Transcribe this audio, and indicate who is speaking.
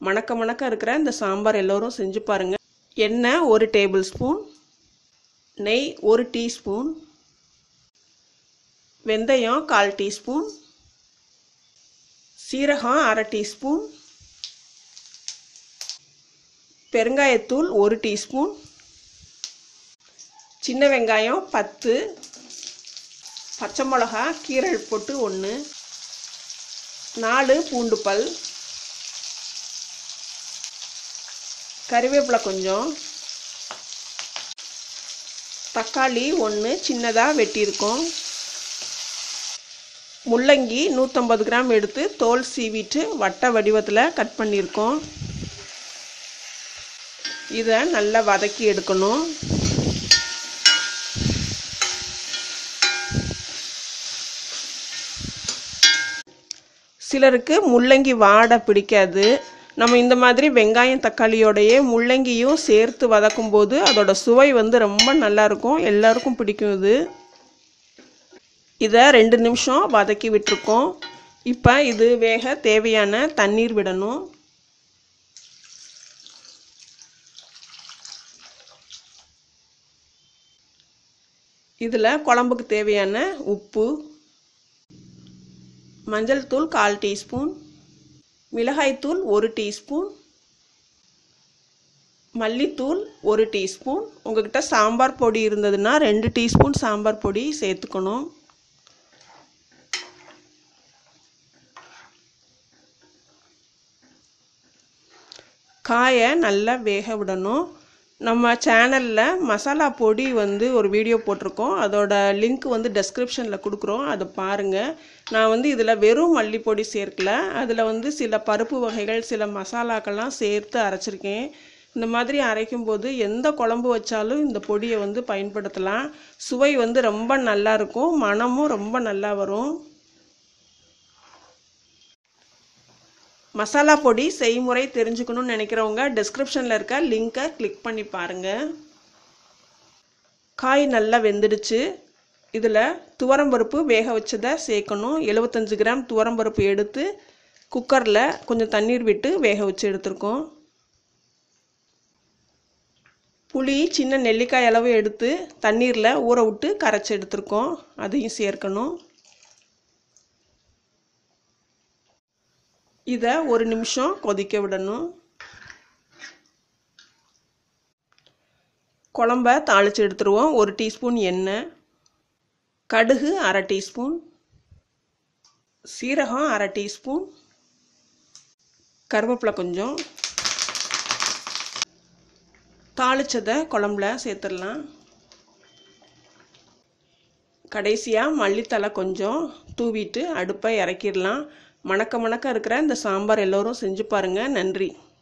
Speaker 1: மணக்க மணக்க இருக்கிற இந்த சாம்பார் எல்லோரும் செஞ்சு பாருங்கள் எண்ணெய் ஒரு டேபிள் ஸ்பூன் நெய் ஒரு டீஸ்பூன் வெந்தயம் கால் டீஸ்பூன் சீரகம் அரை டீஸ்பூன் பெருங்காயத்தூள் ஒரு டீஸ்பூன் சின்ன வெங்காயம் பத்து பச்சை மிளகா கீரல் போட்டு ஒன்று நாலு பூண்டு பல் கறிவேப்பிலை கொஞ்சம் தக்காளி ஒன்று சின்னதாக வெட்டியிருக்கோம் முள்ளங்கி நூற்றம்பது கிராம் எடுத்து தோல் சீவிட்டு வட்ட வடிவத்தில் கட் பண்ணியிருக்கோம் இதை நல்லா வதக்கி எடுக்கணும் சிலருக்கு முள்ளங்கி வாடை பிடிக்காது நம்ம இந்த மாதிரி வெங்காயம் தக்காளியோடையே முள்ளங்கியும் சேர்த்து வதக்கும் போது அதோட சுவை வந்து ரொம்ப நல்லாயிருக்கும் எல்லாருக்கும் பிடிக்கும் இது இதை ரெண்டு நிமிஷம் வதக்கி விட்டுருக்கோம் இப்போ இது வேக தேவையான தண்ணீர் விடணும் இதில் குழம்புக்கு தேவையான உப்பு மஞ்சள் தூள் கால் டீஸ்பூன் மிளகாய்த்தூள் ஒரு டீஸ்பூன் மல்லித்தூள் ஒரு டீஸ்பூன் உங்ககிட்ட சாம்பார் பொடி இருந்ததுன்னா ரெண்டு டீஸ்பூன் சாம்பார் பொடி சேர்த்துக்கணும் காயை நல்லா வேக விடணும் நம்ம சேனலில் மசாலா பொடி வந்து ஒரு வீடியோ போட்டிருக்கோம் அதோட லிங்க் வந்து டெஸ்கிரிப்ஷனில் கொடுக்குறோம் அதை பாருங்கள் நான் வந்து இதில் வெறும் மல்லிப்பொடி சேர்க்கல அதில் வந்து சில பருப்பு வகைகள் சில மசாலாக்கள்லாம் சேர்த்து அரைச்சிருக்கேன் இந்த மாதிரி அரைக்கும் போது எந்த குழம்பு வச்சாலும் இந்த பொடியை வந்து பயன்படுத்தலாம் சுவை வந்து ரொம்ப நல்லா இருக்கும் மணமும் ரொம்ப நல்லா வரும் மசாலா பொடி செய்முறை தெரிஞ்சுக்கணும்னு நினைக்கிறவங்க டிஸ்கிரிப்ஷனில் இருக்க லிங்க்கை கிளிக் பண்ணி பாருங்கள் காய் நல்லா வெந்துடுச்சு இதில் துவரம்பருப்பு வேக வச்சதை சேர்க்கணும் எழுபத்தஞ்சு கிராம் துவரம்பருப்பு எடுத்து குக்கரில் கொஞ்சம் தண்ணீர் விட்டு வேக வச்சு எடுத்திருக்கோம் புளி சின்ன நெல்லிக்காய் அளவு எடுத்து தண்ணீரில் ஊற விட்டு கரைச்சி எடுத்திருக்கோம் அதையும் சேர்க்கணும் இதை ஒரு நிமிஷம் கொதிக்க விடணும் குழம்ப தாளித்து எடுத்துருவோம் ஒரு டீஸ்பூன் எண்ணெய் கடுகு அரை டீஸ்பூன் சீரகம் அரை டீஸ்பூன் கருவேப்பிலை கொஞ்சம் தாளித்ததை குழம்புல சேர்த்துடலாம் கடைசியாக மல்லித்தலை கொஞ்சம் தூவிட்டு அடுப்பை இறக்கிடலாம் மணக்க மணக்க இருக்கிற இந்த சாம்பார் எல்லோரும் செஞ்சு பாருங்கள் நன்றி